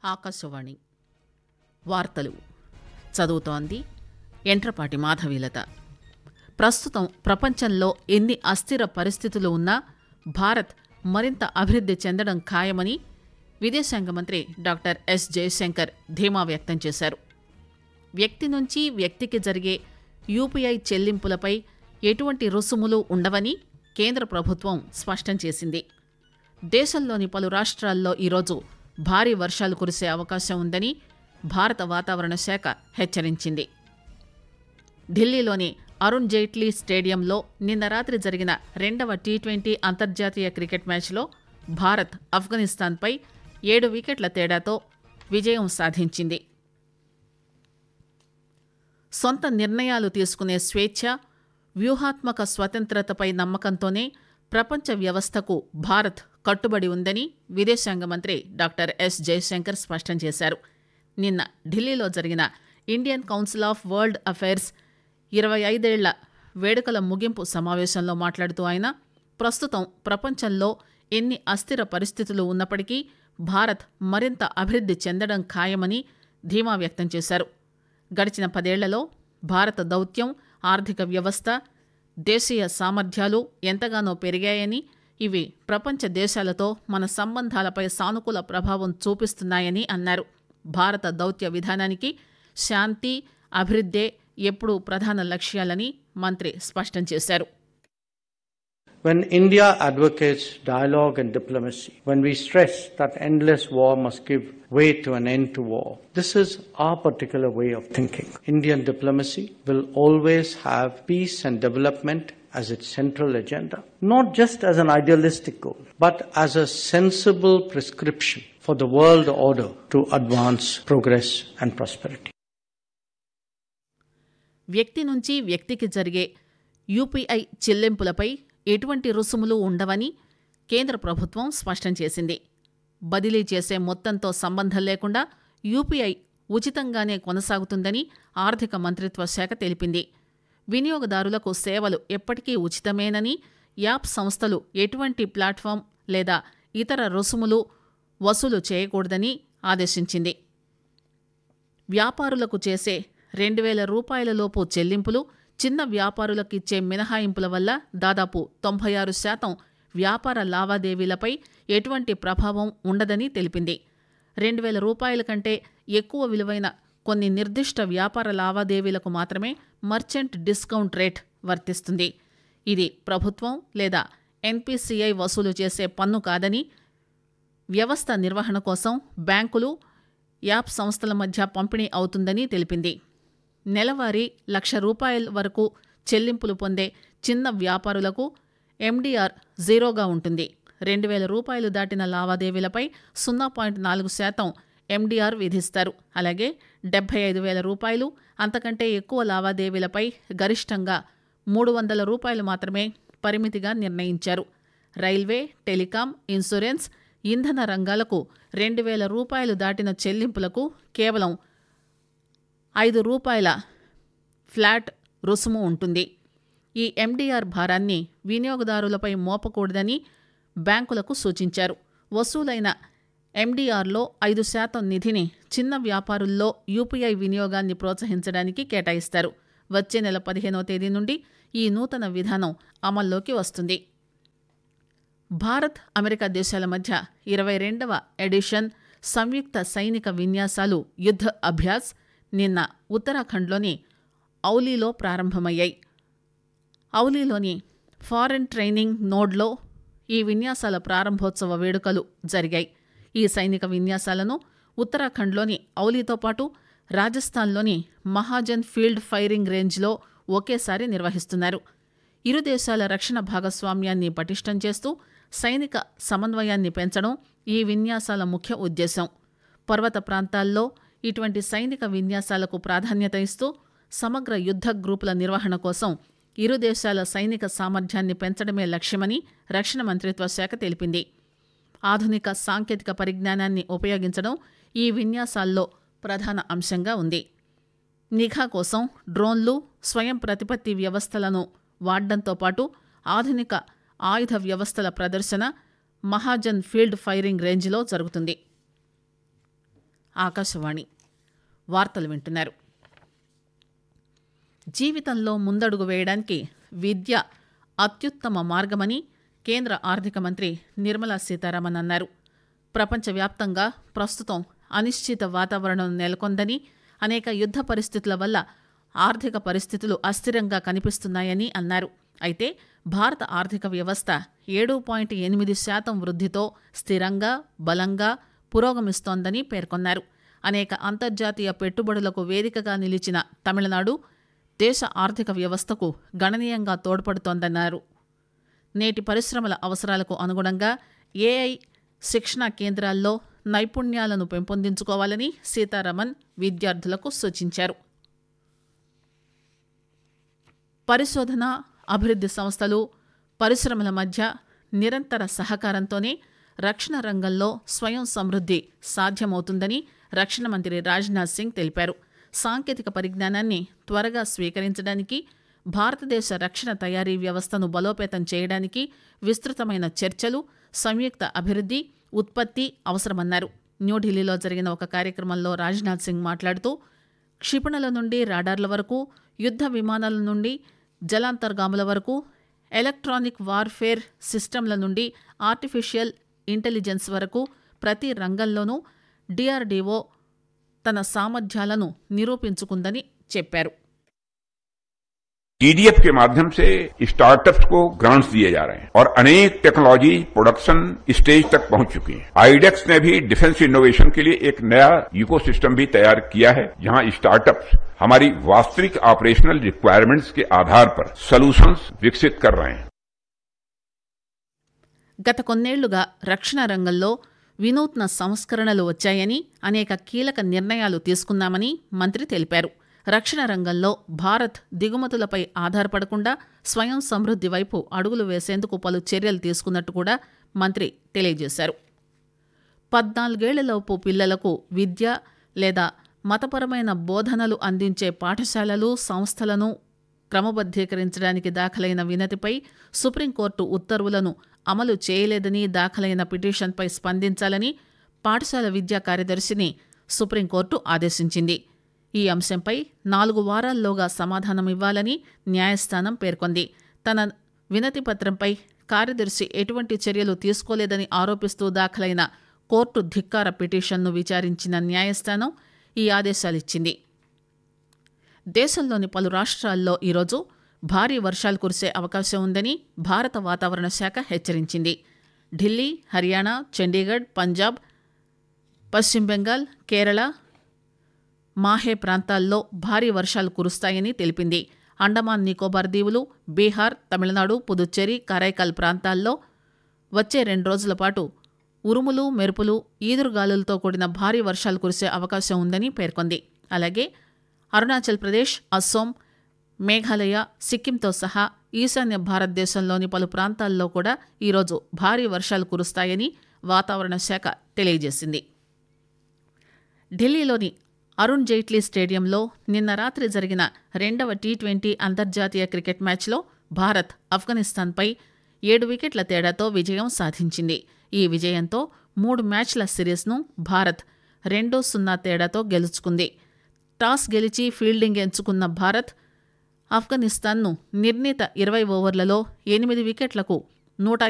ఆకాశవాణి వార్తలు చదువుతోంది ఎంట్రపాటి మాధవీలత ప్రస్తుతం ప్రపంచంలో ఎన్ని అస్థిర పరిస్థితులు ఉన్నా భారత్ మరింత అభివృద్ధి చెందడం ఖాయమని విదేశాంగ మంత్రి డాక్టర్ ఎస్ జయశంకర్ ధీమా వ్యక్తం చేశారు వ్యక్తి నుంచి వ్యక్తికి జరిగే యూపీఐ చెల్లింపులపై ఎటువంటి రుసుములు ఉండవని కేంద్ర ప్రభుత్వం స్పష్టం చేసింది దేశంలోని పలు రాష్ట్రాల్లో ఈరోజు భారీ వర్షాలు కురిసే అవకాశం ఉందని భారత వాతావరణ శాఖ హెచ్చరించింది ఢిల్లీలోని అరుణ్ జైట్లీ స్టేడియంలో నిన్న రాత్రి జరిగిన రెండవ టీ ట్వంటీ అంతర్జాతీయ క్రికెట్ మ్యాచ్లో భారత్ ఆఫ్ఘనిస్తాన్పై ఏడు వికెట్ల తేడాతో విజయం సాధించింది సొంత నిర్ణయాలు తీసుకునే స్వేచ్ఛ వ్యూహాత్మక స్వతంత్రతపై నమ్మకంతోనే ప్రపంచ వ్యవస్థకు భారత్ కట్టుబడి ఉందని విదేశాంగ మంత్రి డాక్టర్ ఎస్ జయశంకర్ స్పష్టం చేశారు నిన్న ఢిల్లీలో జరిగిన Indian Council of World Affairs ఇరవై ఐదేళ్ల వేడుకల ముగింపు సమావేశంలో మాట్లాడుతూ ఆయన ప్రస్తుతం ప్రపంచంలో ఎన్ని అస్థిర పరిస్థితులు ఉన్నప్పటికీ భారత్ మరింత అభివృద్ధి చెందడం ఖాయమని ధీమా వ్యక్తం చేశారు గడిచిన పదేళ్లలో భారత దౌత్యం ఆర్థిక వ్యవస్థ దేశీయ సామర్థ్యాలు ఎంతగానో పెరిగాయని ఇవి ప్రపంచ దేశాలతో మన సంబంధాలపై సానుకూల ప్రభావం చూపిస్తున్నాయని అన్నారు భారత దౌత్య విధానానికి శాంతి అభివృద్ధే ఎప్పుడూ ప్రధాన లక్ష్యాలని మంత్రి స్పష్టం చేశారు When India advocates dialogue and diplomacy, when we stress that endless war must give way to an end to war, this is our particular way of thinking. Indian diplomacy will always have peace and development as its central agenda, not just as an idealistic goal, but as a sensible prescription for the world order to advance progress and prosperity. వ్యక్తి నుంచి వ్యక్తికి జరిగే UPI చెల్లింపులపై ఎటువంటి రుసుములు ఉండవని కేంద్ర ప్రభుత్వం స్పష్టం చేసింది బదిలీ చేసే మొత్తంతో సంబంధం లేకుండా యూపీఐ ఉచితంగానే కొనసాగుతుందని ఆర్థిక మంత్రిత్వ శాఖ తెలిపింది వినియోగదారులకు సేవలు ఎప్పటికీ ఉచితమేనని యాప్ సంస్థలు ఎటువంటి ప్లాట్ఫామ్ లేదా ఇతర రుసుములు వసూలు చేయకూడదని ఆదేశించింది వ్యాపారులకు చేసే రెండు వేల రూపాయలలోపు చెల్లింపులు చిన్న వ్యాపారులకు ఇచ్చే మినహాయింపుల వల్ల దాదాపు తొంభై ఆరు శాతం వ్యాపార లావాదేవీలపై ఎటువంటి ప్రభావం ఉండదని తెలిపింది రెండు వేల రూపాయల కంటే ఎక్కువ విలువైన కొన్ని నిర్దిష్ట వ్యాపార లావాదేవీలకు మాత్రమే మర్చెంట్ డిస్కౌంట్ రేట్ వర్తిస్తుంది ఇది ప్రభుత్వం లేదా ఎన్పిసిఐ వసూలు చేసే పన్ను కాదని వ్యవస్థ నిర్వహణ కోసం బ్యాంకులు యాప్ సంస్థల మధ్య పంపిణీ అవుతుందని తెలిపింది నెలవారీ లక్ష రూపాయల వరకు చెల్లింపులు పొందే చిన్న వ్యాపారులకు ఎండీఆర్ జీరోగా ఉంటుంది రెండు వేల రూపాయలు దాటిన లావాదేవీలపై సున్నా పాయింట్ నాలుగు శాతం ఎండీఆర్ విధిస్తారు అలాగే డెబ్బై ఐదు వేల రూపాయలు అంతకంటే ఎక్కువ లావాదేవీలపై గరిష్టంగా మూడు వందల రూపాయలు మాత్రమే పరిమితిగా నిర్ణయించారు రైల్వే టెలికాం ఇన్సూరెన్స్ ఇంధన రంగాలకు రెండు వేల రూపాయలు దాటిన చెల్లింపులకు కేవలం ఐదు రూపాయల ఫ్లాట్ రుసుము ఉంటుంది ఈ ఎండీఆర్ భారాన్ని వినియోగదారులపై మోపకూడదని బ్యాంకులకు సూచించారు వసూలైన ఎండీఆర్లో ఐదు శాతం నిధిని చిన్న వ్యాపారుల్లో యూపీఐ వినియోగాన్ని ప్రోత్సహించడానికి కేటాయిస్తారు వచ్చే నెల పదిహేనవ తేదీ నుండి ఈ నూతన విధానం అమల్లోకి వస్తుంది భారత్ అమెరికా దేశాల మధ్య ఇరవై రెండవ ఎడిషన్ సంయుక్త సైనిక విన్యాసాలు యుద్ధ అభ్యాస్ నిన్న ఉత్తరాఖండ్లోని ఔలీలో ప్రారంభమయ్యాయి ఔలీలోని ఫారెన్ ట్రైనింగ్ నోడ్లో ఈ విన్యాసాల ప్రారంభోత్సవ వేడుకలు జరిగాయి ఈ సైనిక విన్యాసాలను ఉత్తరాఖండ్లోని ఔలీతో పాటు రాజస్థాన్లోని మహాజన్ ఫీల్డ్ ఫైరింగ్ రేంజ్లో ఒకేసారి నిర్వహిస్తున్నారు ఇరు దేశాల రక్షణ భాగస్వామ్యాన్ని పటిష్టం చేస్తూ సైనిక సమన్వయాన్ని పెంచడం ఈ విన్యాసాల ముఖ్య ఉద్దేశం పర్వత ప్రాంతాల్లో ఇటువంటి సైనిక విన్యాసాలకు ప్రాధాన్యత ఇస్తూ సమగ్ర యుద్ధ గ్రూపుల నిర్వహణ కోసం ఇరు దేశాల సైనిక సామర్థ్యాన్ని పెంచడమే లక్ష్యమని రక్షణ మంత్రిత్వ శాఖ తెలిపింది ఆధునిక సాంకేతిక పరిజ్ఞానాన్ని ఉపయోగించడం ఈ విన్యాసాల్లో ప్రధాన అంశంగా ఉంది నిఘా కోసం డ్రోన్లు స్వయం ప్రతిపత్తి వ్యవస్థలను వాడడంతో పాటు ఆధునిక ఆయుధ వ్యవస్థల ప్రదర్శన మహాజన్ ఫీల్డ్ ఫైరింగ్ రేంజ్లో జరుగుతుంది ఆకాశవాణి వార్తలు వింటున్నారు జీవితంలో ముందడుగు వేయడానికి విద్య అత్యుత్తమ మార్గమని కేంద్ర ఆర్థిక మంత్రి నిర్మలా సీతారామన్ అన్నారు ప్రపంచవ్యాప్తంగా ప్రస్తుతం అనిశ్చిత వాతావరణం నెలకొందని అనేక యుద్ధ పరిస్థితుల వల్ల ఆర్థిక పరిస్థితులు అస్థిరంగా కనిపిస్తున్నాయని అన్నారు అయితే భారత ఆర్థిక వ్యవస్థ ఏడు పాయింట్ ఎనిమిది శాతం వృద్ధితో స్థిరంగా బలంగా పురోగమిస్తోందని పేర్కొన్నారు అనేక అంతర్జాతీయ పెట్టుబడులకు వేదికగా నిలిచిన తమిళనాడు దేశ ఆర్థిక వ్యవస్థకు గణనీయంగా తోడ్పడుతోందన్నారు నేటి పరిశ్రమల అవసరాలకు అనుగుణంగా ఏఐ శిక్షణా కేంద్రాల్లో నైపుణ్యాలను పెంపొందించుకోవాలని సీతారామన్ విద్యార్థులకు సూచించారు పరిశోధన అభివృద్ధి సంస్థలు పరిశ్రమల మధ్య నిరంతర సహకారంతోనే రక్షణ రంగంలో స్వయం సమృద్ధి సాధ్యమవుతుందని రక్షణ మంత్రి రాజ్నాథ్ సింగ్ తెలిపారు సాంకేతిక పరిజ్ఞానాన్ని త్వరగా స్వీకరించడానికి భారతదేశ రక్షణ తయారీ వ్యవస్థను బలోపేతం చేయడానికి విస్తృతమైన చర్చలు సంయుక్త అభివృద్ధి ఉత్పత్తి అవసరమన్నారు న్యూఢిల్లీలో జరిగిన ఒక కార్యక్రమంలో రాజ్నాథ్ సింగ్ మాట్లాడుతూ క్షిపణుల నుండి రాడార్ల వరకు యుద్ధ విమానాల నుండి జలాంతర్గాముల వరకు ఎలక్ట్రానిక్ వార్ఫేర్ సిస్టంల నుండి ఆర్టిఫిషియల్ ఇంటెలిజెన్స్ వరకు ప్రతి రంగంలోనూ డిఆర్డీఓ తన సామర్థ్యాలను నిరూపించుకుందని చెప్పారు टीडीएफ के माध्यम से स्टार्टअप्स को ग्रांट्स दिए जा रहे हैं और अनेक टेक्नोलॉजी प्रोडक्शन स्टेज तक पहुंच चुकी है आईडेक्स ने भी डिफेंस इनोवेशन के लिए एक नया इकोसिस्टम भी तैयार किया है जहां स्टार्टअप्स हमारी वास्तविक ऑपरेशनल रिक्वायरमेंट्स के आधार पर सॉल्यूशंस विकसित कर रहे हैं గత కొన్నేళ్లుగా రక్షణ రంగంలో వినూత్న సంస్కరణలు వచ్చాయని అనేక కీలక నిర్ణయాలు తీసుకున్నామని మంత్రి తెలిపారు రక్షణ రంగంలో భారత్ దిగుమతులపై ఆధారపడకుండా స్వయం సమృద్ధి వైపు అడుగులు వేసేందుకు పలు చర్యలు తీసుకున్నట్టు కూడా మంత్రి తెలియజేశారు పద్నాలుగేళ్లలోపు పిల్లలకు విద్య లేదా మతపరమైన బోధనలు అందించే పాఠశాలలు సంస్థలను క్రమబద్దీకరించడానికి దాఖలైన వినతిపై సుప్రీంకోర్టు ఉత్తర్వులను అమలు చేయలేదని దాఖలైన పిటిషన్పై స్పందించాలని పాఠశాల విద్యా కార్యదర్శిని సుప్రీంకోర్టు ఆదేశించింది ఈ అంశంపై నాలుగు వారాల్లోగా సమాధానం ఇవ్వాలని న్యాయస్థానం పేర్కొంది తన వినతి పత్రంపై కార్యదర్శి ఎటువంటి చర్యలు తీసుకోలేదని ఆరోపిస్తూ దాఖలైన కోర్టు ధిక్కార పిటిషన్ను విచారించిన న్యాయస్థానం ఈ ఆదేశాలిచ్చింది దేశంలోని పలు రాష్ట్రాల్లో ఈరోజు భారీ వర్షాలు కురిసే అవకాశం ఉందని భారత వాతావరణ శాఖ హెచ్చరించింది ఢిల్లీ హర్యానా చండీగఢ్ పంజాబ్ పశ్చిమ బెంగాల్ కేరళ మాహే ప్రాంతాల్లో భారీ వర్షాలు కురుస్తాయని తెలిపింది అండమాన్ నికోబార్ దీవులు బీహార్ తమిళనాడు పుదుచ్చేరి కరైకల్ ప్రాంతాల్లో వచ్చే రెండు రోజుల పాటు ఉరుములు మెరుపులు ఈదురుగాలులతో కూడిన భారీ వర్షాలు కురిసే అవకాశం ఉందని పేర్కొంది అలాగే అరుణాచల్ ప్రదేశ్ అస్సోం మేఘాలయ సిక్కింతో సహా ఈశాన్య భారతదేశంలోని పలు ప్రాంతాల్లో కూడా ఈరోజు భారీ వర్షాలు కురుస్తాయని వాతావరణ శాఖ తెలియజేసింది ఢిల్లీలోని అరుణ్ జైట్లీ స్టేడియంలో నిన్న రాత్రి జరిగిన రెండవ టీ ట్వంటీ అంతర్జాతీయ క్రికెట్ మ్యాచ్లో భారత్ ఆఫ్ఘనిస్తాన్పై ఏడు వికెట్ల తేడాతో విజయం సాధించింది ఈ విజయంతో మూడు మ్యాచ్ల సిరీస్ను భారత్ రెండు సున్నా తేడాతో గెలుచుకుంది టాస్ గెలిచి ఫీల్డింగ్ ఎంచుకున్న భారత్ ఆఫ్ఘనిస్తాన్ను నిర్ణీత ఇరవై ఓవర్లలో ఎనిమిది వికెట్లకు నూట